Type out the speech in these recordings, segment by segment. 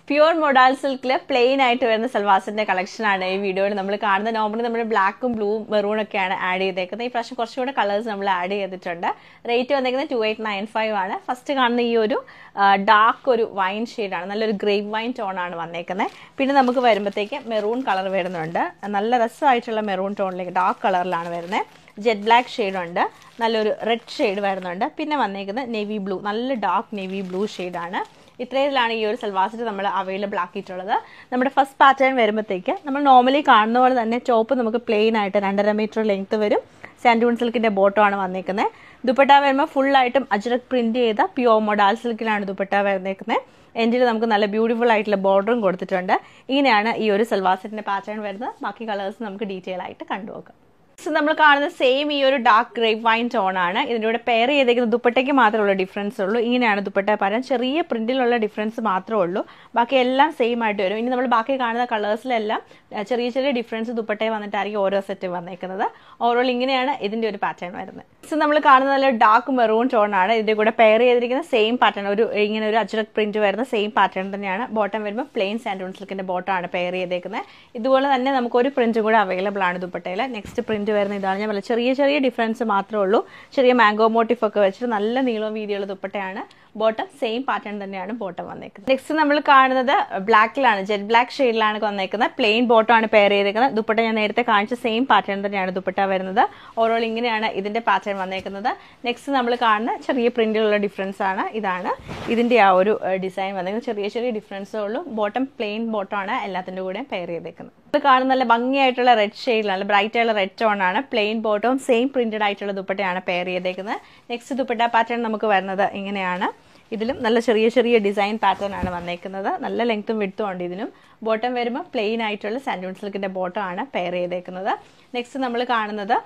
pure modal സിൽക്കിൽ plain ആയിട്ട് വരുന്ന സൽവാസിന്റെ കളക്ഷൻ ആണ് ഈ വീഡിയോയിൽ നമ്മൾ കാണുന്നത് നോർമലി നമ്മൾ ബ്ലാക്കും ബ്ലൂവും മെറൂൺ ഒക്കെയാണ് ആഡ് ചെയ്തേക്കുന്നത് ഈ പ്രാവശ്യം കുറച്ചുകൂടെ കളേഴ്സ് നമ്മൾ ആഡ് ചെയ്തിട്ടുണ്ട് റേറ്റ് വന്നേക്കുന്നത് ടു എയ്റ്റ് നയൻ ഫൈവ് ആണ് ഫസ്റ്റ് കാണുന്ന ഈ ഒരു ഡാർക്ക് ഒരു വൈൻ ഷെയ്ഡാണ് നല്ലൊരു ഗ്രേപ്പ് വൈൻ ടോൺ ആണ് വന്നേക്കുന്നത് പിന്നെ നമുക്ക് വരുമ്പോഴത്തേക്ക് മെറൂൺ കളർ വരുന്നുണ്ട് നല്ല രസമായിട്ടുള്ള മെറൂൺ ടോണിലേക്ക് ഡാർക്ക് കളറിലാണ് വരുന്നത് ജെറ്റ് ബ്ലാക്ക് ഷെയ്ഡ് ഉണ്ട് നല്ലൊരു റെഡ് ഷെയ്ഡ് വരുന്നുണ്ട് പിന്നെ വന്നേക്കുന്നത് നെവി ബ്ലൂ നല്ല ഡാർക്ക് നെവി ബ്ലൂ ഷെയ്ഡാണ് ഇത്രയിലാണ് ഈ ഒരു സൽവാസിറ്റ് നമ്മൾ അവൈലബിൾ ആക്കിയിട്ടുള്ളത് നമ്മുടെ ഫസ്റ്റ് പാറ്റേൺ വരുമ്പോഴത്തേക്ക് നമ്മൾ നോർമലി കാണുന്ന പോലെ തന്നെ ടോപ്പ് നമുക്ക് പ്ലെയിൻ ആയിട്ട് രണ്ടര മീറ്റർ ലെങ്ത് വരും സാൻഡൂൺ സിൽക്കിന്റെ ബോട്ടോ ആണ് വന്നേക്കുന്നത് ദുപ്പട്ട വരുമ്പോൾ ഫുള്ളായിട്ടും അജ്രക് പ്രിന്റ് ചെയ്ത പ്യുവർ മൊഡാൽ സിൽക്കിലാണ് ദുപ്പട്ട വരുന്നേക്കുന്നത് എൻഡിൽ നമുക്ക് നല്ല ബ്യൂട്ടിഫുൾ ആയിട്ടുള്ള ബോർഡറും കൊടുത്തിട്ടുണ്ട് ഇങ്ങനെയാണ് ഈ ഒരു സൽവാസിറ്റിന്റെ പാറ്റേൺ വരുന്നത് ബാക്കി കളേഴ്സ് നമുക്ക് ഡീറ്റെയിൽ ആയിട്ട് കണ്ടുപോകാം സോ നമ്മൾ കാണുന്ന സെയിം ഈ ഒരു ഡാർക്ക് ഗ്രേപ്പ് വൈൻ ടോൺ ആണ് ഇതിൻ്റെ കൂടെ പെയർ ചെയ്തേക്കുന്ന ദുപ്പട്ടയ്ക്ക് മാത്രമുള്ള ഡിഫറൻസ് ഉള്ളൂ ഇങ്ങനെയാണ് ദുപ്പട്ട പാറ്റേൺ ചെറിയ പ്രിന്റിലുള്ള ഡിഫറൻസ് മാത്രമേ ഉള്ളൂ ബാക്കി എല്ലാം സെയിം ആയിട്ട് വരും ഇനി നമ്മൾ ബാക്കി കാണുന്ന കളേഴ്സിലെല്ലാം ചെറിയ ചെറിയ ഡിഫറൻസ് ദുപ്പട്ടയിൽ വന്നിട്ടായിരിക്കും ഓരോ സെറ്റ് വന്നേക്കുന്നത് ഓവറോൾ ഇങ്ങനെയാണ് ഇതിൻ്റെ ഒരു പാറ്റേൺ വരുന്നത് സോ നമ്മൾ കാണുന്ന നല്ല ഡാർക്ക് മെറൂൺ ടോൺ ആണ് ഇതിൻ്റെ കൂടെ പെയർ ചെയ്തിരിക്കുന്ന സെയിം പാറ്റേൺ ഒരു ഇങ്ങനെ ഒരു അജ്രക് പ്രിന്റ് വരുന്ന സെയിം പാറ്റേൺ തന്നെയാണ് ബോട്ടം വരുമ്പോൾ പ്ലെയിൻ സാൻഡൂൺ സിൽക്കിന്റെ ബോട്ടം ആണ് പെയർ ചെയ്തേക്കുന്നത് ഇതുപോലെ തന്നെ നമുക്ക് ഒരു പ്രിന്റ് കൂടെ അവൈലബിൾ ആണ് ദുപ്പട്ടയിൽ നെക്സ്റ്റ് പ്രിന്റ് വരുന്ന ഇതാണ് ഞാൻ പറഞ്ഞത് ചെറിയ ചെറിയ ഡിഫറൻസ് മാത്രമേ ഉള്ളൂ ചെറിയ മാംഗോ മോട്ടീഫ് ഒക്കെ വെച്ചിട്ട് നല്ല നീളവും വീതിയുള്ള ദുപ്പട്ടയാണ് ബോട്ടം സെയിം പാറ്റേൺ തന്നെയാണ് ബോട്ടം വന്നേക്കുന്നത് നെക്സ്റ്റ് നമ്മൾ കാണുന്നത് ബ്ലാക്കിലാണ് ജെറ്റ് ബ്ലാക്ക് ഷെയ്ഡിലാണ് വന്നേക്കുന്നത് പ്ലെയിൻ ബോട്ടം ആണ് പെയർ ചെയ്തേക്കുന്നത് ദുപ്പട്ട ഞാൻ നേരത്തെ കാണിച്ച സെയിം പാറ്റേൺ തന്നെയാണ് ദുപ്പട്ട വരുന്നത് ഓവറോൾ ഇങ്ങനെയാണ് ഇതിന്റെ പാറ്റേൺ വന്നേക്കുന്നത് നെക്സ്റ്റ് നമ്മൾ കാണുന്ന ചെറിയ പ്രിന്റിലുള്ള ഡിഫറൻസ് ആണ് ഇതാണ് ഇതിന്റെ ആ ഒരു ഡിസൈൻ വന്നേക്കുന്നത് ചെറിയ ചെറിയ ഡിഫറൻസേ ഉള്ളൂ ബോട്ടം പ്ലെയിൻ ബോട്ടം ആണ് എല്ലാത്തിന്റെ കൂടെ പെയർ ചെയ്തേക്കുന്നത് ഇത് കാണുന്ന നല്ല ഭംഗിയായിട്ടുള്ള റെഡ് ഷെയ്ഡിൽ നല്ല ബ്രൈറ്റ് ആയിട്ടുള്ള റെഡ് ടോൺ ആണ് പ്ലെയിൻ ബോട്ടവും സെയിം പ്രിന്റഡ് ആയിട്ടുള്ള ദുപ്പട്ടയാണ് പെയർ ചെയ്തേക്കുന്നത് നെക്സ്റ്റ് ദുപ്പട്ട പാറ്റേൺ നമുക്ക് വരുന്നത് ഇങ്ങനെയാണ് ഇതിലും നല്ല ചെറിയ ചെറിയ ഡിസൈൻ പാറ്റേൺ ആണ് വന്നേക്കുന്നത് നല്ല ലെങ്ത്തും വിടുത്തും ഉണ്ട് ഇതിനും ബോട്ടം വരുമ്പോൾ പ്ലെയിൻ ആയിട്ടുള്ള സാൻഡൂൺ സിൽക്കിന്റെ ബോട്ടം ആണ് പെയർ ചെയ്തേക്കുന്നത് നെക്സ്റ്റ് നമ്മൾ കാണുന്നത്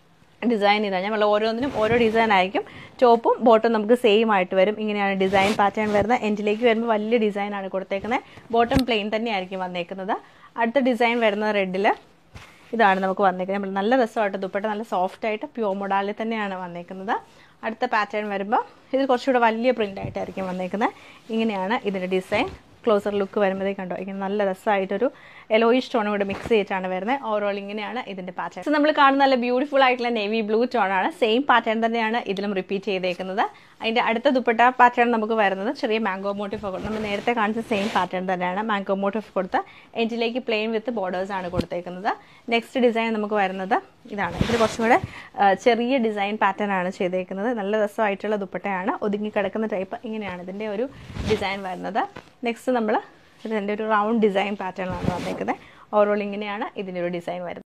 ഡിസൈൻ ഇതാണ് നമ്മൾ ഓരോന്നിനും ഓരോ ഡിസൈൻ ആയിരിക്കും ടോപ്പും ബോട്ടും നമുക്ക് സെയിം ആയിട്ട് വരും ഇങ്ങനെയാണ് ഡിസൈൻ പാറ്റേൺ വരുന്നത് എൻഡിലേക്ക് വരുമ്പോൾ വലിയ ഡിസൈൻ ആണ് കൊടുത്തേക്കുന്നത് ബോട്ടം പ്ലെയിൻ തന്നെ ആയിരിക്കും വന്നേക്കുന്നത് അടുത്ത ഡിസൈൻ വരുന്നത് റെഡിൽ ഇതാണ് നമുക്ക് വന്നേക്കുന്നത് നമ്മൾ നല്ല രസമായിട്ട് ദുപ്പട്ട നല്ല സോഫ്റ്റ് ആയിട്ട് പ്യൂർ മൊഡാലിൽ തന്നെയാണ് വന്നേക്കുന്നത് അടുത്ത പാറ്റേൺ വരുമ്പോൾ ഇത് കുറച്ചുകൂടെ വലിയ പ്രിൻ്റ് ആയിട്ടായിരിക്കും വന്നേക്കുന്നത് ഇങ്ങനെയാണ് ഇതിൻ്റെ ഡിസൈൻ ക്ലോസർ ലുക്ക് വരുമ്പോഴത്തേക്ക് കണ്ടോ ഇങ്ങനെ നല്ല രസമായിട്ടൊരു എലോയിഷ് ടോണും കൂടെ മിക്സ് ചെയ്തിട്ടാണ് വരുന്നത് ഓവറോൾ ഇങ്ങനെയാണ് ഇതിന്റെ പാറ്റേൺ സോ നമ്മൾ കാണുന്ന നല്ല ബ്യൂട്ടിഫുൾ ആയിട്ടുള്ള നേവി ബ്ലൂ ടോൺ ആണ് സെയിം പാറ്റേൺ തന്നെയാണ് ഇതിലും റിപ്പീറ്റ് ചെയ്തേക്കുന്നത് അതിന്റെ അടുത്ത ദുപ്പട്ട പാറ്റേൺ നമുക്ക് വരുന്നത് ചെറിയ മാംഗോ മോട്ടീഫ് കൊടുത്ത് നമ്മൾ നേരത്തെ കാണിച്ച സെയിം പാറ്റേൺ തന്നെയാണ് മാംഗോ മോട്ടീഫ് കൊടുത്ത് എൻഡിലേക്ക് പ്ലെയിൻ വിത്ത് ബോർഡേഴ്സ് ആണ് കൊടുത്തേക്കുന്നത് നെക്സ്റ്റ് ഡിസൈൻ നമുക്ക് വരുന്നത് ഇതാണ് ഇതിൽ കുറച്ചും കൂടെ ചെറിയ ഡിസൈൻ പാറ്റേൺ ആണ് ചെയ്തേക്കുന്നത് നല്ല രസമായിട്ടുള്ള ദുപ്പട്ടയാണ് ഒതുങ്ങി കിടക്കുന്ന ടൈപ്പ് ഇങ്ങനെയാണ് ഇതിന്റെ ഒരു ഡിസൈൻ വരുന്നത് നെക്സ്റ്റ് നമ്മൾ ഇതിൻ്റെ ഒരു റൗണ്ട് ഡിസൈൻ പാറ്റേണിലാണ് വന്നേക്കുന്നത് ഓവറോൾ ഇങ്ങനെയാണ് ഇതിൻ്റെ ഒരു ഡിസൈൻ വരുന്നത്